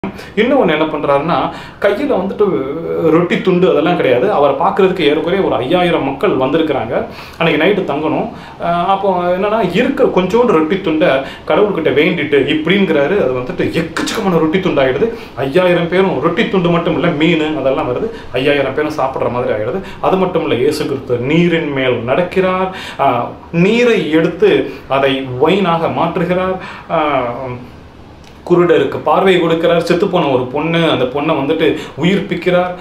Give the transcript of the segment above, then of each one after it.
இன்னொன்று என்ன பண்ணுறாருன்னா கையில் வந்துட்டு ரொட்டி துண்டு அதெல்லாம் கிடையாது அவரை பார்க்கறதுக்கு ஏறக்குறைய ஒரு ஐயாயிரம் மக்கள் வந்திருக்கிறாங்க அன்னைக்கு நைட்டு தங்கணும் அஹ் அப்போ என்னன்னா இருக்கிற கொஞ்சோண்டு ரொட்டி துண்டை கடவுள்கிட்ட வேண்டிட்டு இப்படிங்கிறாரு அது வந்துட்டு எக்கச்சக்கமான ரொட்டி துண்டாயிடுது ஐயாயிரம் பேரும் ரொட்டி துண்டு மட்டும் இல்லை மீன் அதெல்லாம் வருது ஐயாயிரம் பேரும் சாப்பிட்ற மாதிரி ஆயிடுது அது மட்டும் இல்லை இயேசு கிறிஸ்து நீரின் மேல் நடக்கிறார் அஹ் நீரை எடுத்து அதை ஒயினாக மாற்றுகிறார் அஹ் குருடருக்கு பார்வை கொடுக்கிறார் செத்துப்போன ஒரு பொண்ணு அந்த பொண்ணை வந்துட்டு உயிர்ப்பிக்கிறார்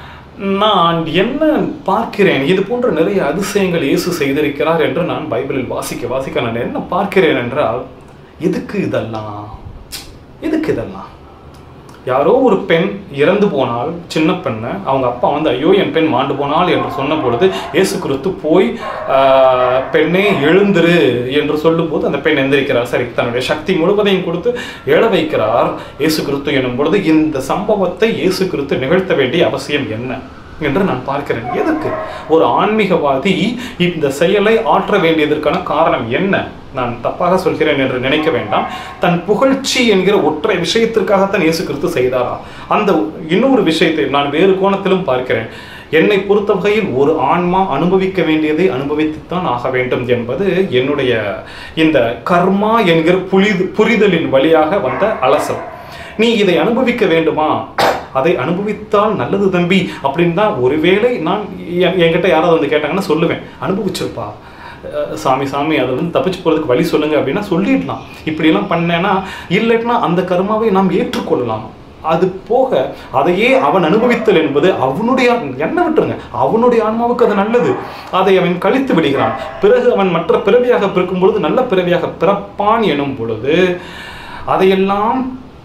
நான் என்ன பார்க்கிறேன் இது போன்ற நிறைய அதிசயங்கள் இயேசு செய்திருக்கிறார் என்று நான் பைபிளில் வாசிக்க வாசிக்க நான் என்ன பார்க்கிறேன் என்றால் எதுக்கு இதெல்லாம் எதுக்கு இதெல்லாம் யாரோ ஒரு பெண் இறந்து போனால் சின்ன பெண்ணை அவங்க அப்பா வந்து ஐயோ என் பெண் மாண்டு போனால் என்று சொன்ன பொழுது இயேசு கிறிஸ்து போய் ஆஹ், பெண்ணே எழுந்திரு என்று சொல்லும்போது அந்த பெண் எந்திரிக்கிறார் சரி தன்னுடைய சக்தி முழுவதையும் கொடுத்து எழ வைக்கிறார் இயேசு கிறிஸ்து எனும் பொழுது இந்த சம்பவத்தை இயேசு கிறிஸ்து நிகழ்த்த வேண்டிய அவசியம் என்ன என்று நான் பார்க்கிறேன் எதற்கு ஒரு ஆன்மீகவாதி இந்த செயலை ஆற்ற வேண்டியதற்கான காரணம் என்ன நான் தப்பாக சொல்கிறேன் என்று நினைக்க வேண்டாம் தன் புகழ்ச்சி என்கிற ஒற்றை விஷயத்திற்காகத்தான் இயேசு கிறிஸ்து செய்தாரா அந்த இன்னொரு விஷயத்தை நான் வேறு கோணத்திலும் பார்க்கிறேன் என்னை பொறுத்தவகையில் ஒரு ஆன்மா அனுபவிக்க வேண்டியதை அனுபவித்துத்தான் ஆக வேண்டும் என்பது என்னுடைய இந்த கர்மா என்கிற புரிது புரிதலின் வழியாக வந்த அலசல் நீ இதை அனுபவிக்க வேண்டுமா அதை அனுபவித்தால் நல்லது தம்பி அப்படின்னு தான் ஒருவேளை நான் என்- என்கிட்ட யாராவது வந்து கேட்டாங்கன்னா சொல்லுவேன் அனுபவிச்சிருப்பா அஹ் சாமி சாமி அதை வந்து தப்பிச்சு போகிறதுக்கு வழி சொல்லுங்க அப்படின்னா சொல்லிடலாம் இப்படியெல்லாம் பண்ணேன்னா இல்லைன்னா அந்த கர்மாவை நாம் ஏற்றுக்கொள்ளலாம் அது போக அதையே அவன் அனுபவித்தல் என்பது அவனுடைய என்ன விட்டுருங்க அவனுடைய ஆன்மாவுக்கு அது நல்லது அதை அவன் கழித்து விடுகிறான் பிறகு அவன் மற்ற பிறவியாக பிறக்கும் பொழுது நல்ல பிறவியாக பிறப்பான் எனும் பொழுது அதையெல்லாம்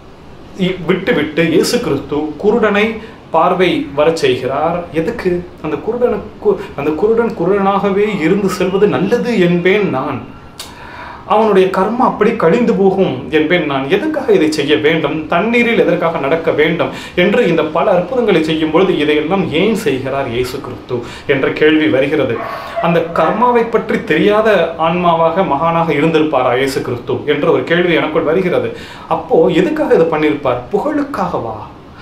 இ- விட்டு விட்டு இயேசு கிறிஸ்து குருடனை பார்வை வரச் செய்கிறார் எதுக்கு அந்த குருடனுக்கு அந்த குருடன் குருடனாகவே இருந்து செல்வது நல்லது என்பேன் நான் அவனுடைய கர்மம் அப்படி கழிந்து போகும் என்பேன் நான் எதற்காக இதை செய்ய வேண்டும் தண்ணீரில் எதற்காக நடக்க வேண்டும் என்று இந்த பல அற்புதங்களை செய்யும் பொழுது இதையெல்லாம் ஏன் செய்கிறார் இயேசு கிறிஸ்து என்ற கேள்வி வருகிறது அந்த கர்மாவை பற்றி தெரியாத ஆன்மாவாக மகானாக இருந்திருப்பாரா இயேசு கிறிஸ்து என்ற ஒரு கேள்வி எனக்குள் வருகிறது அப்போ எதுக்காக இதை பண்ணியிருப்பார் புகழுக்காகவா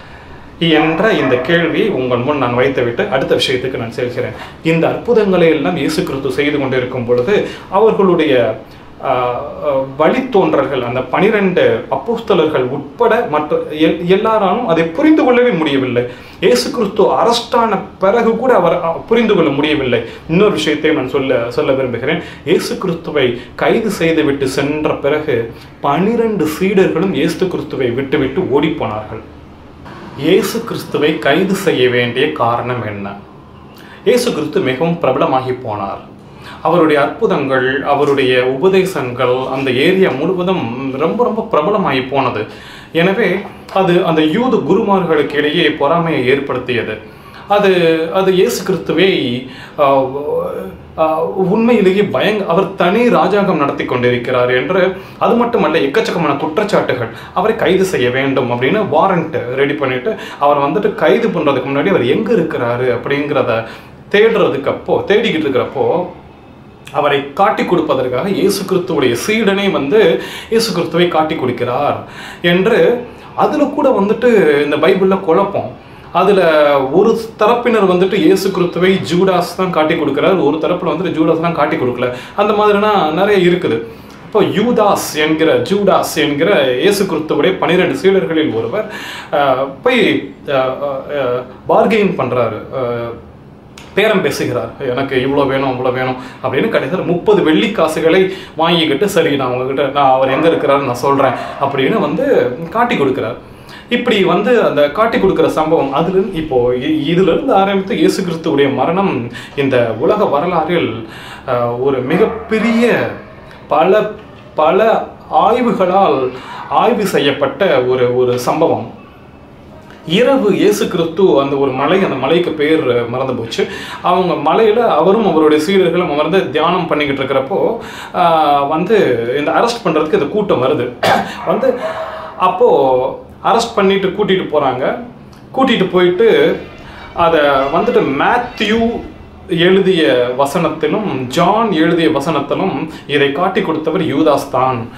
என்ற இந்த கேள்வியை உங்கள் முன் நான் வைத்துவிட்டு அடுத்த விஷயத்துக்கு நான் செல்கிறேன் இந்த அற்புதங்களை எல்லாம் இயேசு கிறிஸ்து செய்து கொண்டிருக்கும் பொழுது அவர்களுடைய ஆஹ், ஆஹ், வழித்தோன்றல்கள் அந்த பனிரெண்டு அப்போஸ்தலர்கள் உட்பட மற்ற எல்- எல்லாராலும் அதை புரிந்து கொள்ளவே முடியவில்லை இயேசு கிறிஸ்து அரஸ்டான பிறகு கூட அவர் அஹ், புரிந்து கொள்ள முடியவில்லை இன்னொரு விஷயத்தையும் நான் சொல்ல சொல்ல விரும்புகிறேன் இயேசு கிறிஸ்துவை கைது செய்துவிட்டு சென்ற பிறகு பனிரெண்டு சீடர்களும் இயேசு கிறிஸ்துவை விட்டுவிட்டு ஓடிப்போனார்கள் இயேசு கிறிஸ்துவை கைது செய்ய வேண்டிய காரணம் என்ன இயேசு கிறிஸ்து மிகவும் பிரபலமாகி போனார் அவருடைய அற்புதங்கள் அவருடைய உபதேசங்கள் அந்த ஏரியா முழுவதும் ரொம்ப ரொம்ப பிரபலமாகி போனது எனவே அது அந்த யூத குருமார்களுக்கு இடையே பொறாமையை ஏற்படுத்தியது அது அது இயேசு கிறிஸ்துவை ஆஹ், ஆஹ், உண்மையிலேயே பயங்க அவர் தனி ராஜாங்கம் நடத்தி கொண்டிருக்கிறார் என்று அது மட்டுமல்ல எக்கச்சக்கமான குற்றச்சாட்டுகள் அவரை கைது செய்ய வேண்டும் அப்படின்னு வாரண்ட் ரெடி பண்ணிட்டு அவர் வந்துட்டு கைது பண்றதுக்கு முன்னாடி அவர் எங்க இருக்கிறாரு அப்படிங்கிறத தேடுறதுக்கு அப்போ தேடிக்கிட்டு இருக்கிறப்போ அவரை காட்டி கொடுப்பதற்காக இயேசு கிறிஸ்துவுடைய சீடனை வந்து இயேசு கிறிஸ்துவை காட்டி கொடுக்கிறார் என்று அதுல கூட வந்துட்டு இந்த பைபிள்ல குழப்பம் அதுல ஒரு தரப்பினர் வந்துட்டு இயேசு கிறிஸ்துவை ஜூடாஸ் தான் காட்டி கொடுக்கிறார் ஒரு தரப்புல வந்துட்டு ஜூடாஸ் தான் காட்டி கொடுக்கல அந்த மாதிரினா நிறைய இருக்குது இப்போ யூதாஸ் என்கிற ஜூடாஸ் என்கிற இயேசு கிறிஸ்துவுடைய பனிரெண்டு சீடர்களில் ஒருவர் அஹ், போய் பார்கெயின் பண்றாரு அஹ், பேரம் பேசுகிறார் எனக்கு இவ்வளோ வேணும் அவ்வளோ வேணும் அப்படின்னு கடைசியில் முப்பது வெள்ளி காசுகளை வாங்கிக்கிட்டு சரி நான் உங்ககிட்ட நான் அவர் எங்கே இருக்கிறாரு நான் சொல்கிறேன் அப்படின்னு வந்து காட்டி கொடுக்குறார் இப்படி வந்து அந்த காட்டி கொடுக்குற சம்பவம் அதுல இப்போ இ- இதிலிருந்து ஆரம்பித்து இயேசு கிறிஸ்துவுடைய மரணம் இந்த உலக வரலாறில் அஹ், ஒரு மிகப்பெரிய பல பல ஆய்வுகளால் ஆய்வு செய்யப்பட்ட ஒரு ஒரு சம்பவம் இரவு இயேசு கிறிஸ்து அந்த ஒரு மலை அந்த மலைக்கு பேர் மறந்து போச்சு அவங்க மலையில அவரும் அவருடைய சீடர்களும் அமர்ந்து தியானம் பண்ணிக்கிட்டு இருக்கிறப்போ ஆஹ், வந்து இந்த அரெஸ்ட் பண்றதுக்கு இந்த கூட்டம் வருது வந்து அப்போ அரெஸ்ட் பண்ணிட்டு கூட்டிட்டு போறாங்க கூட்டிட்டு போயிட்டு அதை வந்துட்டு மேத்யூ எழுதிய வசனத்திலும் ஜான் எழுதிய வசனத்திலும் இதை காட்டி கொடுத்தவர் யூதாஸ் தான்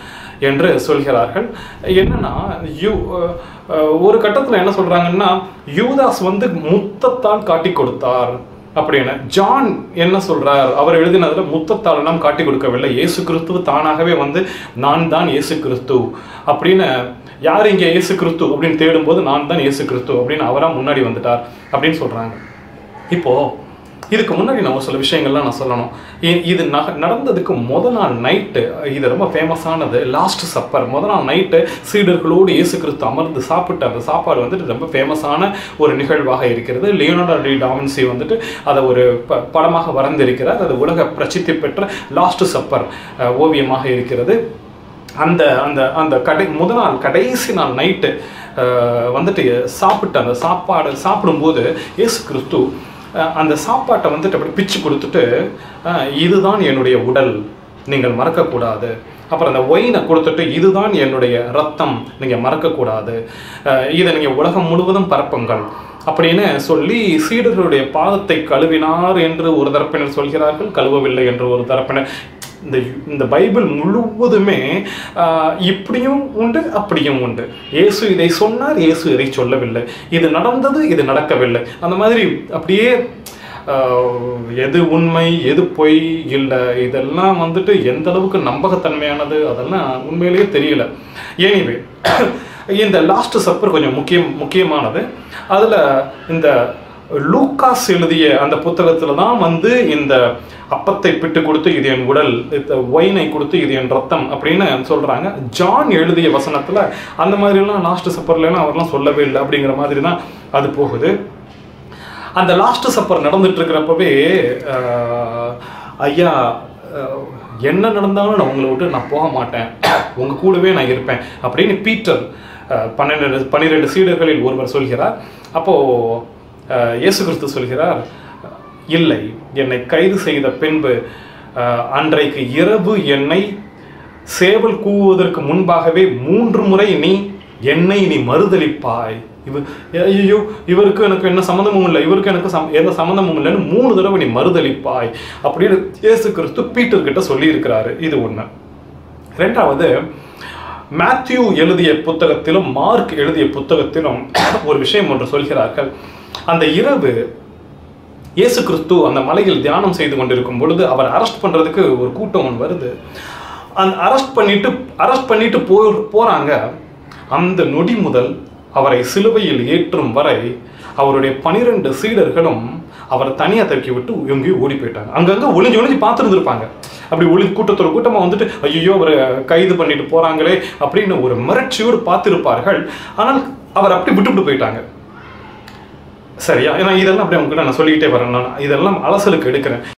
என்று சொல்கிறார்கள் என்னன்னா யூ அஹ், அஹ், ஒரு கட்டத்தில் என்ன சொல்றாங்கன்னா யூதாஸ் வந்து முத்தத்தால் காட்டி கொடுத்தார் அப்படின்னு ஜான் என்ன சொல்றார் அவர் எழுதினதுல முத்தத்தால் நாம் காட்டி கொடுக்கவில்லை இயேசு கிறிஸ்துவ தானாகவே வந்து நான் தான் இயேசு கிறிஸ்து அப்படின்னு யார் இங்கே இயேசு கிறிஸ்து அப்படின்னு தேடும்போது நான் தான் இயேசு கிறிஸ்து அப்படின்னு அவரா முன்னாடி வந்துட்டார் அப்படின்னு சொல்றாங்க இப்போ இதுக்கு முன்னாடி நான் ஒரு சில விஷயங்கள்லாம் நான் சொல்லணும் இ- இது நக- நடந்ததுக்கு முத நாள் நைட்டு இது ரொம்ப ஃபேமஸானது லாஸ்ட் சப்பர் முத நாள் நைட்டு சீடர்களோடு இயேசு கிறிஸ்து அமர்ந்து சாப்பிட்ட அந்த சாப்பாடு வந்துட்டு ரொம்ப ஃபேமஸான ஒரு நிகழ்வாக இருக்கிறது லியோனார்டோ டி டாவின்சி வந்துட்டு அதை ஒரு ப படமாக வரைந்திருக்கிறார் அது உலக பிரசித்தி பெற்ற லாஸ்ட் சப்பர் அஹ், ஓவியமாக இருக்கிறது அந்த அந்த அந்த கடை முத நாள் கடைசி நாள் நைட்டு வந்துட்டு சாப்பிட்ட அந்த சாப்பாடு சாப்பிடும்போது இயேசு கிறிஸ்து அஹ், அந்த சாப்பாட்டை வந்துட்டு அப்படி பிச்சு கொடுத்துட்டு அஹ், இதுதான் என்னுடைய உடல் நீங்கள் மறக்கக்கூடாது அப்புறம் அந்த ஒயினை கொடுத்துட்டு இதுதான் என்னுடைய ரத்தம் நீங்கள் மறக்கக்கூடாது அஹ், இதை நீங்கள் உலகம் முழுவதும் பரப்புங்கள் அப்படின்னு சொல்லி சீடர்களுடைய பாதத்தை கழுவினார் என்று ஒரு தரப்பினர் சொல்கிறார்கள் கழுவவில்லை என்று ஒரு தரப்பினர் இந்த இந்த பைபிள் முழுவதுமே ஆஹ், இப்படியும் உண்டு அப்படியும் உண்டு இயேசு இதை சொன்னார் இயேசு இதை சொல்லவில்லை இது நடந்தது இது நடக்கவில்லை அந்த மாதிரி அப்படியே ஆஹ், எது உண்மை எது பொய் இல்லை இதெல்லாம் வந்துட்டு எந்த அளவுக்கு நம்பகத்தன்மையானது அதெல்லாம் உண்மையிலேயே தெரியல எனிவே இந்த லாஸ்ட் சப்பர் கொஞ்சம் முக்கியம் முக்கியமானது அதில் இந்த லூக்காஸ் எழுதிய அந்த புத்தகத்தில் தான் வந்து இந்த அப்பத்தை பிட்டு கொடுத்து இது என் உடல் இந்த ஒயினை கொடுத்து இது என் ரத்தம் அப்படின்னு சொல்றாங்க ஜான் எழுதிய வசனத்தில் அந்த மாதிரிலாம் லாஸ்ட் சப்பர்லாம் அவர்லாம் சொல்லவே இல்லை அப்படிங்கிற மாதிரி தான் அது போகுது அந்த லாஸ்ட் சப்பர் நடந்துட்டு இருக்கிறப்பவே ஆஹ், ஐயா ஆஹ், என்ன நடந்தாலும் நான் உங்களை விட்டு நான் போக மாட்டேன் உங்க கூடவே நான் இருப்பேன் அப்படின்னு பீட்டர் ஆஹ், பன்னிரெண்டு பன்னிரெண்டு சீடர்களில் ஒருவர் சொல்கிறார் அப்போ ஆஹ், இயேசு கிறிஸ்து சொல்கிறார் இல்லை என்னை கைது செய்த பின்பு ஆஹ், அன்றைக்கு இரவு என்னை சேவல் கூவுவதற்கு முன்பாகவே மூன்று முறை நீ என்னை நீ மறுதலிப்பாய் இவ ஐயோ இவருக்கு எனக்கு என்ன சம்மந்தமும் இல்லை இவருக்கு எனக்கு சம் எந்த சம்மந்தமும் இல்லைன்னு மூணு தடவை நீ மறுதலிப்பாய் அப்படின்னு இயேசு கிறிஸ்து பீட்டர் கிட்ட சொல்லி இருக்கிறாரு இது ஒண்ணு ரெண்டாவது மேத்யூ எழுதிய புத்தகத்திலும் மார்க் எழுதிய புத்தகத்திலும் ஒரு விஷயம் ஒன்று சொல்கிறார்கள் அந்த இரவு இயேசு கிறிஸ்து அந்த மலையில் தியானம் செய்து கொண்டிருக்கும் பொழுது அவர் அரெஸ்ட் பண்றதுக்கு ஒரு கூட்டம் ஒன்று வருது அந்த அரெஸ்ட் பண்ணிட்டு அரெஸ்ட் பண்ணிட்டு போ போறாங்க அந்த நொடி முதல் அவரை சிலுவையில் ஏற்றும் வரை அவருடைய பனிரெண்டு சீடர்களும் அவரை தனியாக தூக்கி விட்டு எங்கேயோ ஓடி போயிட்டாங்க அங்கங்க ஒளிஞ்சு ஒளிஞ்சு பார்த்துருந்துருப்பாங்க அப்படி ஒளி கூட்டத்தோட கூட்டமா வந்துட்டு ஐயோ அவரை கைது பண்ணிட்டு போறாங்களே அப்படின்னு ஒரு மிரட்சியோடு பார்த்திருப்பார்கள் ஆனால் அவர் அப்படி விட்டுவிட்டு போயிட்டாங்க சரியா ஏன்னா இதெல்லாம் அப்படியே உங்ககிட்ட நான் சொல்லிக்கிட்டே வரேன் நான் இதெல்லாம் அலசலுக்கு எடுக்கிறேன்